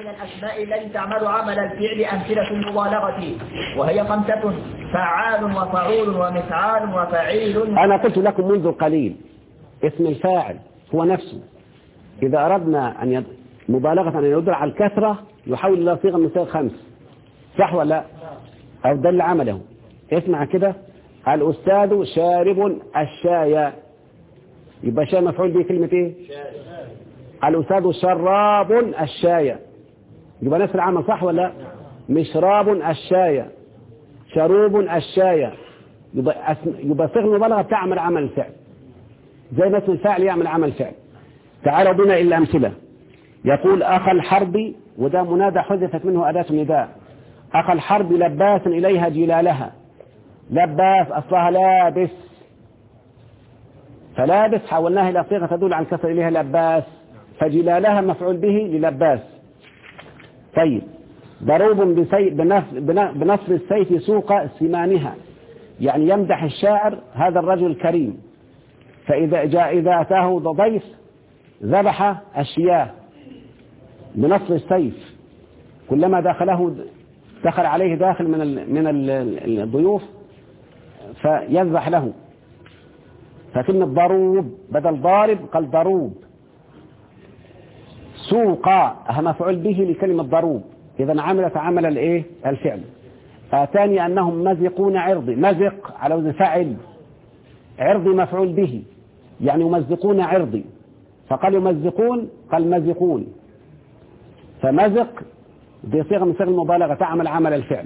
الأسماء التي تعمل عمل الفعل أمثلة المبالغة وهي خمسة فعال وفعول ومفعال وفعيل أنا قلت لكم منذ قليل اسم الفاعل هو نفسه إذا أردنا أن يد... مبالغة أن يدل على الكثرة يحول إلى صيغة من صيغ خمس صح ولا لا؟ أو دل عمله اسمع كده الأستاذ شارب الشاي يبقى شاي مفعول به كلمة إيه؟ الأستاذ شراب الشاي يبقى نفس العمل صح ولا لا؟ مشراب الشاي شروب الشاي يبقى, أسم... يبقى صيغة المبالغة تعمل عمل الفعل زي ما اسم الفاعل يعمل عمل فعل تعالوا بنا إلى الأمثلة يقول أخ الحرب وده منادى حذفت منه أداة نداء أخ الحرب لباس إليها جلالها لباس أصلها لابس فلابس حولناها إلى صيغة تدل على الكسر إليها لباس فجلالها مفعول به للباس طيب ضروب بسي... بنف... بن- بنصب السيف سوق سمانها يعني يمدح الشاعر هذا الرجل الكريم فإذا جاء إذا أتاه ضيف ذبح الشياه بنصب السيف كلما دخله دخل عليه داخل من ال... من ال... الضيوف فيذبح له فكلمة ضروب بدل ضارب قال ضروب سوق مفعول به لكلمة ضروب إذا عملت عمل الإيه الفعل آتاني أنهم مزقون عرضي مزق على وزن فعل عرضي مفعول به يعني يمزقون عرضي فقال يمزقون قال مزقون فمزق بصيغة من صيغ المبالغة تعمل عمل الفعل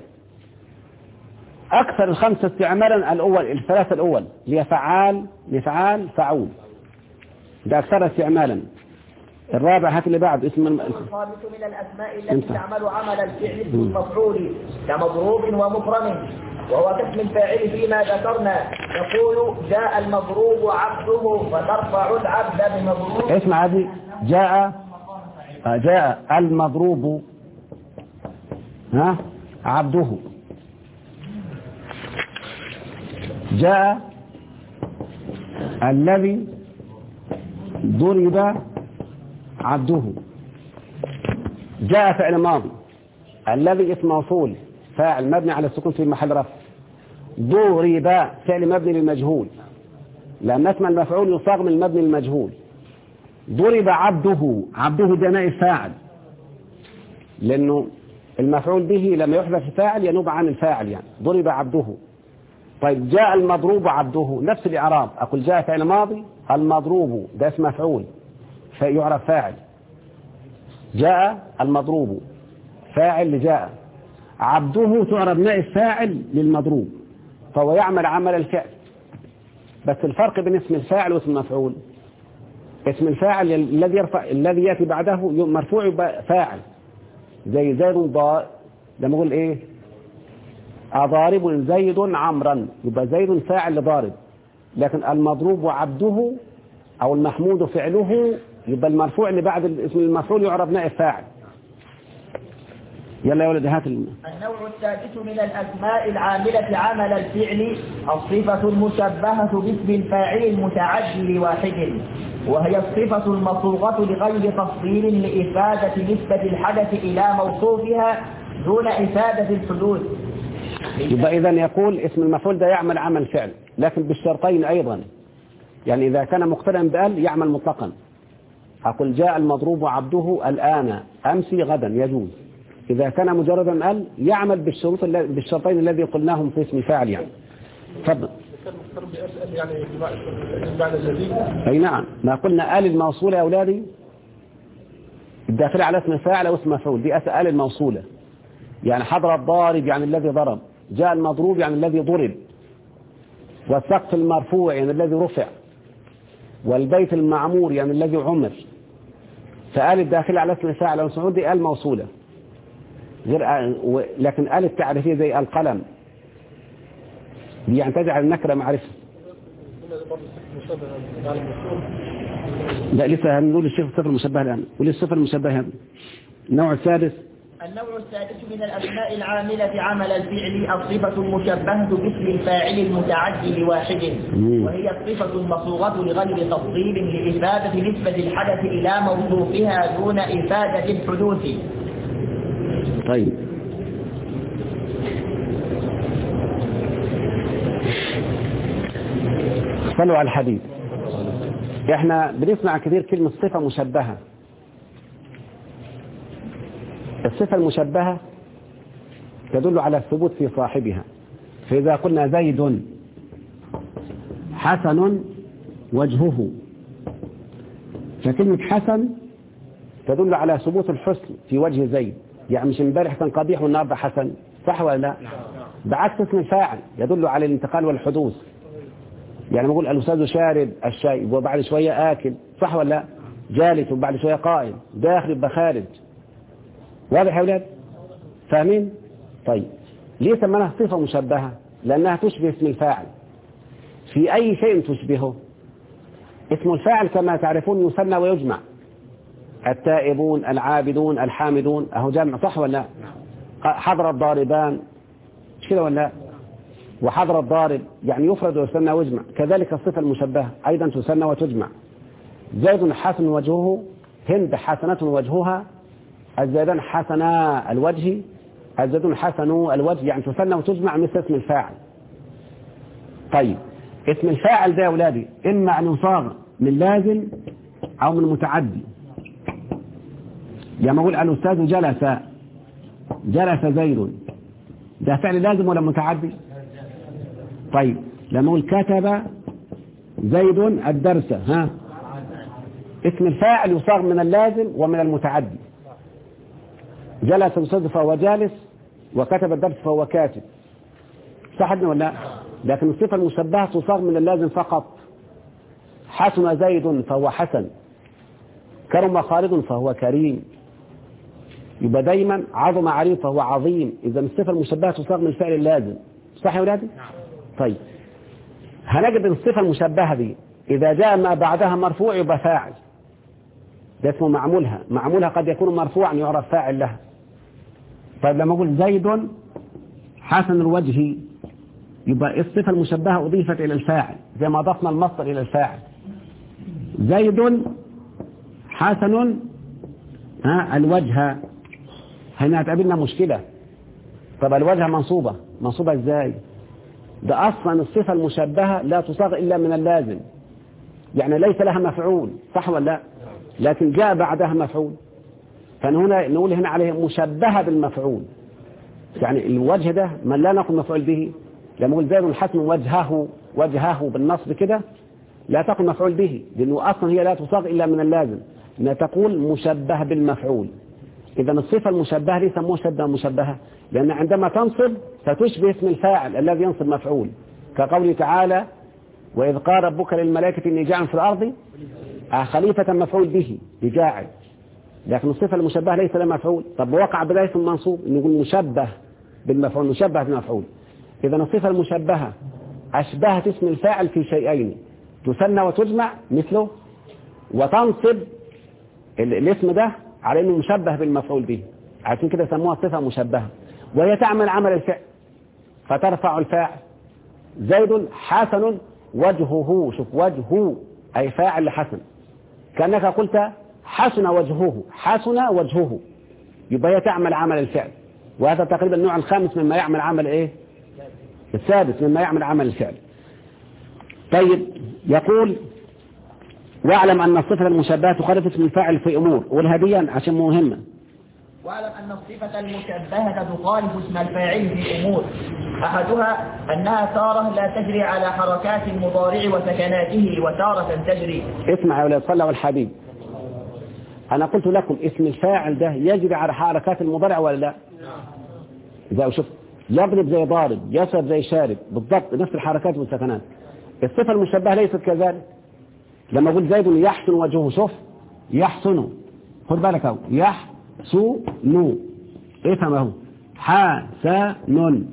أكثر الخمسة استعمالا الأول الثلاثة الأول هي فعال مفعال فعول ده أكثر استعمالا الرابع هات اللي بعد اسم الم... الخامس من الأسماء التي انت. تعمل عمل الفعل اسم المفعول كمضروب ومكرم وهو كاسم الفاعل فيما ذكرنا يقول جاء المضروب عبده وترفع العبد بمضروب اسمع هذه جاء آه، جاء المضروب ها عبده جاء الذي ضرب عبده جاء فعل ماضي الذي اسم موصول فاعل مبني على السكون في محل رفع ضرب فعل مبني للمجهول لأن اسم المفعول يصاغ من المبني للمجهول ضرب عبده عبده ده نائب فاعل لأنه المفعول به لما يحذف الفاعل ينوب عن الفاعل يعني ضرب عبده طيب جاء المضروب عبده نفس الإعراب أقول جاء فعل ماضي المضروب ده اسم مفعول فيعرف فاعل جاء المضروب فاعل لجاء عبده تعرب نائب فاعل للمضروب فهو يعمل عمل الفعل بس الفرق بين اسم الفاعل واسم المفعول اسم الفاعل الذي يرفع الذي ياتي بعده مرفوع يبقى فاعل زي زيد ضا لما اقول ايه أضارب زيد عمرا يبقى زيد فاعل لضارب لكن المضروب عبده أو المحمود فعله يبقى المرفوع اللي بعد الاسم المفعول يعرب نائب فاعل يلا يا ولد هات الم... النوع السادس من الأسماء العاملة عمل الفعل الصفة المشبهة باسم الفاعل المتعدي لواحد وهي الصفة المصوغة لغير تفصيل لإفادة نسبة الحدث إلى موصوفها دون إفادة الحدوث يبقى إذا يقول اسم المفعول ده يعمل عمل فعل لكن بالشرطين أيضا يعني إذا كان مقترنا بأل يعمل مطلقا أقول جاء المضروب عبده الآن أمسي غدا يجوز إذا كان مجردا أل يعمل بالشروط الل- بالشرطين الذي قلناهم في اسم فاعل يعني تفضل يعني بمعنى الذي أي نعم ما قلنا آل الموصولة يا أولادي الداخلة على اسم فاعل أو اسم مفعول دي أس- آل الموصولة يعني حضر الضارب يعني الذي ضرب جاء المضروب يعني الذي ضرب والسقف المرفوع يعني الذي رفع والبيت المعمور يعني الذي عمر فآل الداخلة على اسم فاعل أو اسم مفعول دي آل موصولة غير آل و- لكن آل التعريفية زي القلم دي يعني تجعل النكرة معرفة مشابه على المشهور لا لسه هنقول الشيخ الصفر المشبه الآن قول الصفر المشبه هذا النوع السادس النوع السادس من الأسماء العاملة عمل الفعل الصفة المشبهة باسم الفاعل المتعدي لواحد مم. وهي الصفة المصوغة لغير تفصيل لإفادة نسبة الحدث إلى موصوفها دون إفادة الحدوث طيب صلوا على الحديث احنا بنسمع كثير كلمة صفة مشبهة الصفة المشبهة تدل على الثبوت في صاحبها فإذا قلنا زيد حسن وجهه فكلمة حسن تدل على ثبوت الحسن في وجه زيد يعني مش امبارح كان قبيح والنهارده حسن صح ولا لا بعكس اسم الفاعل يدل على الانتقال والحدوث يعني بقول الأستاذ شارب الشاي وبعد شوية آكل صح ولا لا جالس وبعد شوية قائم داخل يبقى خارج واضح يا أولاد فاهمين طيب ليه سمناها صفة مشبهة لأنها تشبه اسم الفاعل في أي شيء تشبهه اسم الفاعل كما تعرفون يسمى ويجمع التائبون العابدون الحامدون أهو جمع صح ولا لا حضر الضاربان مش كده ولا لا وحضر الضارب يعني يفرد ويسمى ويجمع كذلك الصفة المشبهة أيضا تسمى وتجمع زيد حسن وجهه هند حسنة وجهها الزيدان حسنا الوجه الزيدون حسن الوجه يعني تسمى وتجمع مثل اسم الفاعل طيب اسم الفاعل ده يا أولادي إما أن يصاغ من لازم أو من متعدي يعني أقول الأستاذ جلس جلس زيد ده فعل لازم ولا متعدي طيب لما أقول كتب زيد الدرس ها اسم الفاعل يصاغ من اللازم ومن المتعدي جلس الأستاذ فهو جالس وكتب الدرس فهو كاتب صح ولا لا لكن الصفة المشبهة تصاغ من اللازم فقط حسن زيد فهو حسن كرم خالد فهو كريم يبقى دايما عظم علي فهو عظيم إذا الصفة المشبهة تصاغ من الفعل اللازم صح يا ولادي؟ طيب هنجد الصفة المشبهة دي إذا جاء ما بعدها مرفوع يبقى فاعل ده اسمه معمولها معمولها قد يكون مرفوعا يعرف فاعل لها طيب لما أقول زيد حسن الوجه يبقى الصفة المشبهة أضيفت إلى الفاعل زي ما أضفنا المصدر إلى الفاعل زيد حسن ها الوجه هنا هتقابلنا مشكلة طب الوجه منصوبة منصوبة ازاي ده أصلا الصفة المشبهة لا تصاغ إلا من اللازم يعني ليس لها مفعول صح ولا لا لكن جاء بعدها مفعول فهنا نقول هنا عليه مشبهة بالمفعول يعني الوجه ده من لا نقول مفعول به لما نقول زيد الحسن وجهه وجهه بالنصب كده لا تقل مفعول به لأنه أصلا هي لا تصاغ إلا من اللازم إنها تقول مشبه بالمفعول إذا الصفة المشبهة ليس مشبه مشبهة لأن عندما تنصب فتشبه اسم الفاعل الذي ينصب مفعول كقوله تعالى وإذ قال ربك للملائكة إني جاعل في الأرض خليفة مفعول به بجاعل لكن الصفة المشبهة ليس لها مفعول طب وقع بداية المنصوب نقول مشبه بالمفعول مشبه بالمفعول إذا الصفة المشبهة أشبهت اسم الفاعل في شيئين تثنى وتجمع مثله وتنصب الاسم ده على انه مشبه بالمفعول به عشان كده سموها صفة مشبهة وهي تعمل عمل الفعل فترفع الفاعل زيد حسن وجهه شوف وجهه أي فاعل لحسن كأنك قلت حسن وجهه حسن وجهه يبقى هي تعمل عمل الفعل وهذا تقريبا النوع الخامس مما يعمل عمل ايه السادس مما يعمل عمل الفعل طيب يقول واعلم أن الصفة المشبهة تخالف اسم الفاعل في أمور والهديا عشان مهمة واعلم أن الصفة المشبهة تخالف اسم الفاعل في أمور أحدها أنها تارة لا تجري على حركات المضارع وسكناته وتارة تجري اسمع يا ولاد صلى والحبيب أنا قلت لكم اسم الفاعل ده يجري على حركات المضارع ولا لا إذا شوف يضرب زي ضارب يشرب زي شارب بالضبط نفس الحركات والسكنات الصفة المشبهة ليست كذلك لما أقول زيد يحسن وجهه شوف يحسن خد بالك اهو يحسن افهم اهو حسن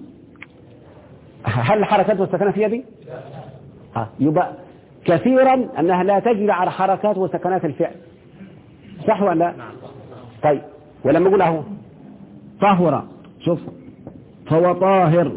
هل الحركات والسكنات في يدي؟ ها يبقى كثيرا أنها لا تجري على حركات وسكنات الفعل صح ولا لا؟ طيب ولما أقول اهو طهر شوف فهو طاهر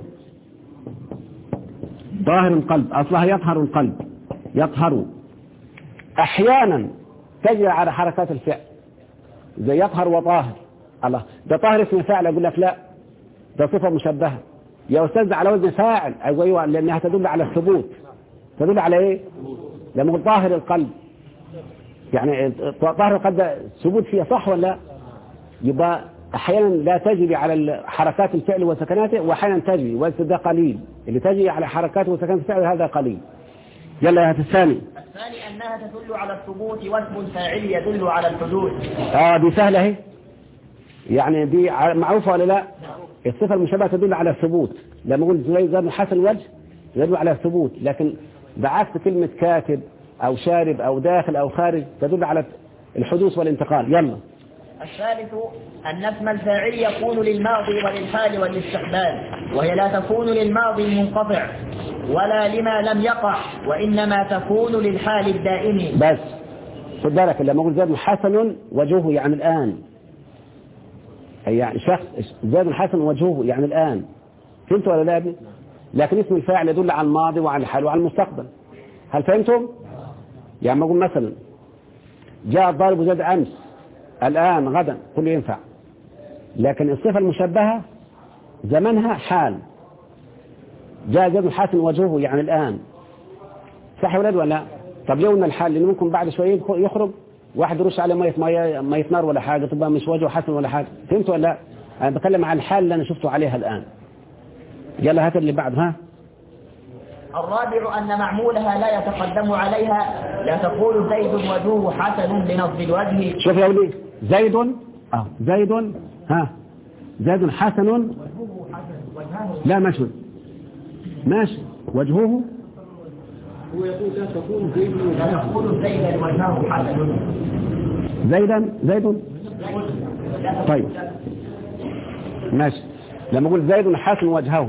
طاهر القلب أصلها يطهر القلب يطهر أحيانا تجري على حركات الفعل زي يطهر وطاهر الله ده طاهر اسم فاعل أقول لك لا ده صفة مشبهة يا أستاذ على وزن فاعل أيوة أيوة لأنها تدل على الثبوت تدل على إيه؟ لما طاهر القلب يعني طاهر القلب ده ثبوت فيه صح ولا لا؟ يبقى أحيانا لا تجري على حركات الفعل وسكناته وأحيانا تجري وده قليل اللي تجري على حركات وسكنات الفعل هذا قليل يلا يا الثاني الثاني أنها تدل على الثبوت واسم الفاعل يدل على الحدوث اه دي سهلة اهي يعني دي ع- معروفة ولا لا الصفة المشابهة تدل على الثبوت لما اقول زي زي حسن الوجه تدل على الثبوت لكن بعكس كلمة كاتب او شارب او داخل او خارج تدل على الحدوث والانتقال يلا الثالث أن اسم الفاعل يكون للماضي وللحال والاستقبال وهي لا تكون للماضي المنقطع ولا لما لم يقع وإنما تكون للحال الدائم بس خد بالك لما اقول زيد حسن وجهه يعني الان أي يعني شخص زيد حسن وجهه يعني الان فهمت ولا لا يا ابني؟ لكن اسم الفاعل يدل على الماضي وعلى الحال وعلى المستقبل هل فهمتم؟ يعني ما اقول مثلا جاء الضارب زيد امس الان غدا كله ينفع لكن الصفه المشبهه زمنها حال جاء زيد حسن وجهه يعني الان صح يا ولاد ولا لا؟ طب ليه قلنا الحال لان ممكن بعد شويه يدخل- يخرج واحد يرش عليه ميه ميه ميه نار ولا حاجه تبقى مش وجهه حسن ولا حاجه فهمت ولا لا؟ انا بتكلم عن الحال اللي انا شفته عليها الان يلا هات اللي بعد ها الرابع أن معمولها لا يتقدم عليها لا تقول زيد وجهه حسن بنصب الوجه شوف يا ولي زيد اه زيد ها زيد حسن لا ماشي ماشي وجهه لا تقول زيد وجهه حسن زيدا زيد طيب ماشي لما اقول زيد حسن وجهه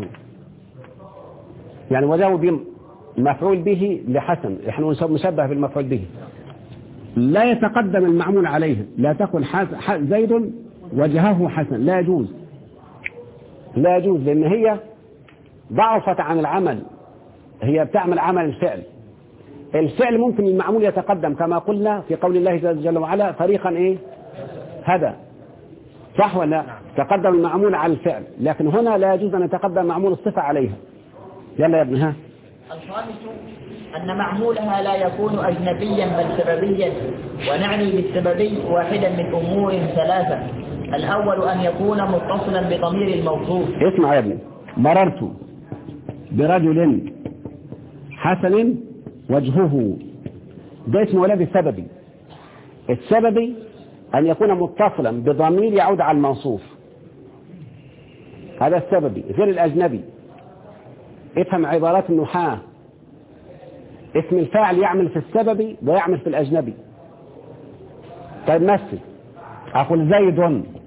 يعني وجهه بم- مفعول به لحسن احنا نسب- مشبه بالمفعول به لا يتقدم المعمول عليه لا تقل حس... ح... زيد وجهه حسن لا يجوز لا يجوز لان هي ضعفت عن العمل هي بتعمل عمل الفعل الفعل ممكن المعمول يتقدم كما قلنا في قول الله جل وعلا فريقا ايه هدى صح ولا لا؟ تقدم المعمول على الفعل لكن هنا لا يجوز ان يتقدم معمول الصفه عليها يلا يا ابني ها الخامس أن معمولها لا يكون أجنبيا بل سببيا ونعني بالسببي واحدا من أمور ثلاثة الأول أن يكون متصلا بضمير الموصوف اسمع يا ابني مررت برجل حسن وجهه ده اسمه ولد السببي السببي أن يكون متصلا بضمير يعود على الموصوف هذا السببي غير الأجنبي افهم عبارات النحاة اسم الفاعل يعمل في السببي ويعمل في الأجنبي طيب مثل أقول زيد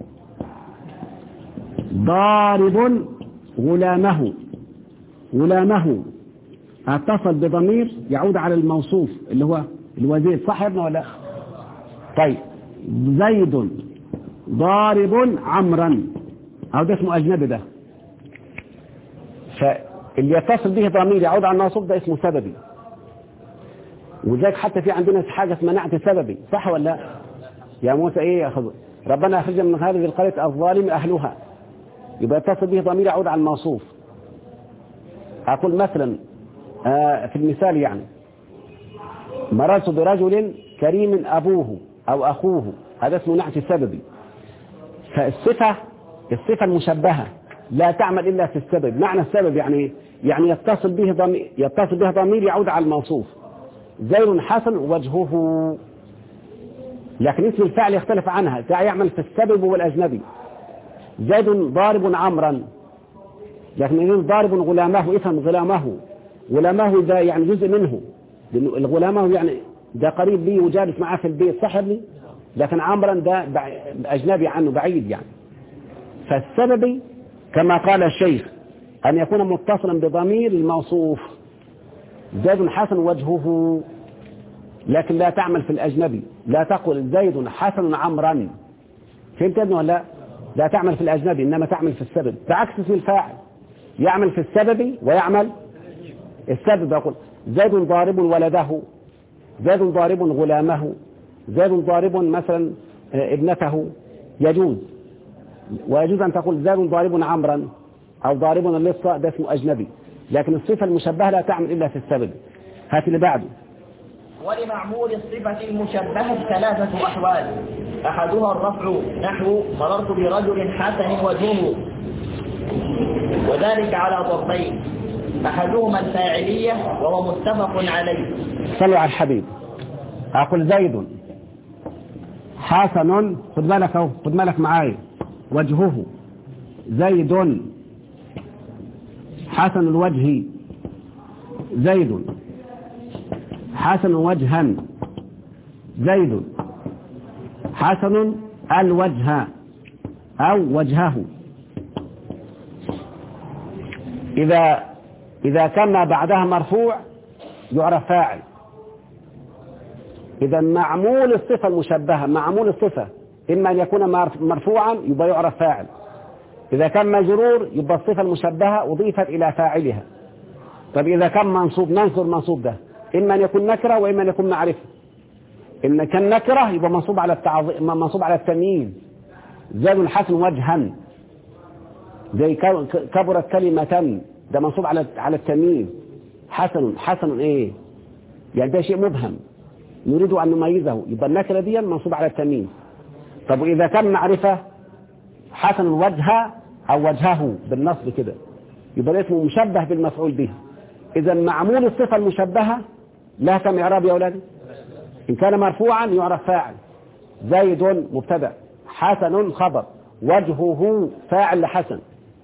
ضارب غلامه غلامه اتصل بضمير يعود على الموصوف اللي هو الوزير صح يا ابني ولا لا؟ طيب زيد ضارب عمرا او ده اسمه اجنبي ده فاللي يتصل به ضمير يعود على الموصوف ده اسمه سببي وذلك حتى في عندنا حاجه اسمها نعت سببي صح ولا لا؟ يا موسى ايه يا خضر ربنا اخرجنا من هذه القريه الظالم اهلها يبقى يتصل به ضمير يعود على الموصوف أقول مثلا آه، في المثال يعني مررت برجل كريم أبوه أو أخوه هذا اسمه نعت سببي فالصفة الصفة المشبهة لا تعمل إلا في السبب معنى السبب يعني إيه؟ يعني يتصل به ضمير يتصل به ضمير يعود على الموصوف زيد حسن وجهه لكن اسم الفاعل يختلف عنها ده يعمل في السبب والأجنبي زيد ضارب عمرا لكن يقول ضارب غلامه افهم غلامه غلامه ده يعني جزء منه لأنه الغلامه يعني ده قريب لي وجالس معاه في البيت صح لي لكن عمرا ده بع- أجنبي عنه بعيد يعني فالسبب كما قال الشيخ أن يكون متصلا بضمير الموصوف زيد حسن وجهه لكن لا تعمل في الأجنبي لا تقل زيد حسن عمرا فهمت يا ابني ولا لا؟ لا تعمل في الأجنبي إنما تعمل في السبب بعكس اسم الفاعل يعمل في السبب ويعمل السبب يقول زيد ضارب ولده زيد ضارب غلامه زيد ضارب مثلا آه، ابنته يجوز ويجوز أن تقول زيد ضارب عمرا أو ضارب اللصة ده اسمه أجنبي لكن الصفة المشبهة لا تعمل إلا في السبب هات اللي بعده ولمعمول الصفة المشبهة ثلاثة أحوال أحدها الرفع نحو مررت برجل حسن وجهه وذلك على ضربين أحدهما الفاعلية وهو متفق عليه صلوا على الحبيب أقول زيد حسن خد بالك أهو خد بالك معايا وجهه زيد حسن الوجه زيد حسن وجها زيد حسن الوجه أو وجهه إذا إذا كان ما بعدها مرفوع يعرف فاعل إذا معمول الصفة المشبهة معمول الصفة إما أن يكون مرف- مرفوعا يبقى يعرف فاعل إذا كان مجرور يبقى الصفة المشبهة أضيفت إلى فاعلها طب إذا كان منصوب ننصر المنصوب ده إما أن يكون نكرة وإما أن يكون معرفة إن كان نكرة يبقى منصوب على التعظيم منصوب على التمييز زاد الحسن وجها زي ك- كبرت كلمة ده منصوب على على التمييز حسن حسن ايه يعني ده شيء مبهم نريد ان نميزه يبقى النكره دي منصوب على التمييز طب واذا كان معرفه حسن الوجه او وجهه بالنصب كده يبقى ده اسمه مشبه بالمفعول به اذا معمول الصفه المشبهه لها كم اعراب يا اولادي ان كان مرفوعا يعرف فاعل زيد مبتدا حسن خبر وجهه فاعل لحسن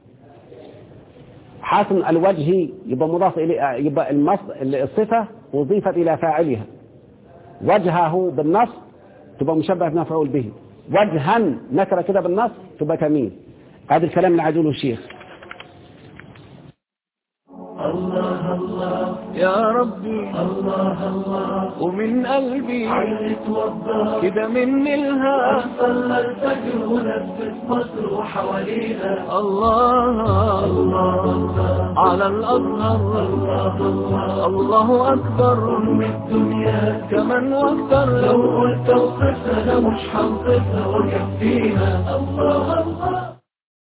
حسن الوجه يبقى مضاف إليه يبقى المص... الصفة أضيفت إلى فاعلها وجهه بالنص تبقى مشبه بمفعول به وجها نكرة كده بالنص تبقى تمييز هذا الكلام اللي عايزه الشيخ يا ربي الله الله ومن قلبي كده مني الها صلى الفجر ونفس مصر وحوالينا الله الله على الأزهر الله الله أكبر من الدنيا كمان واكتر لو قلت اوصفها انا مش هنصفها وكفيها الله الله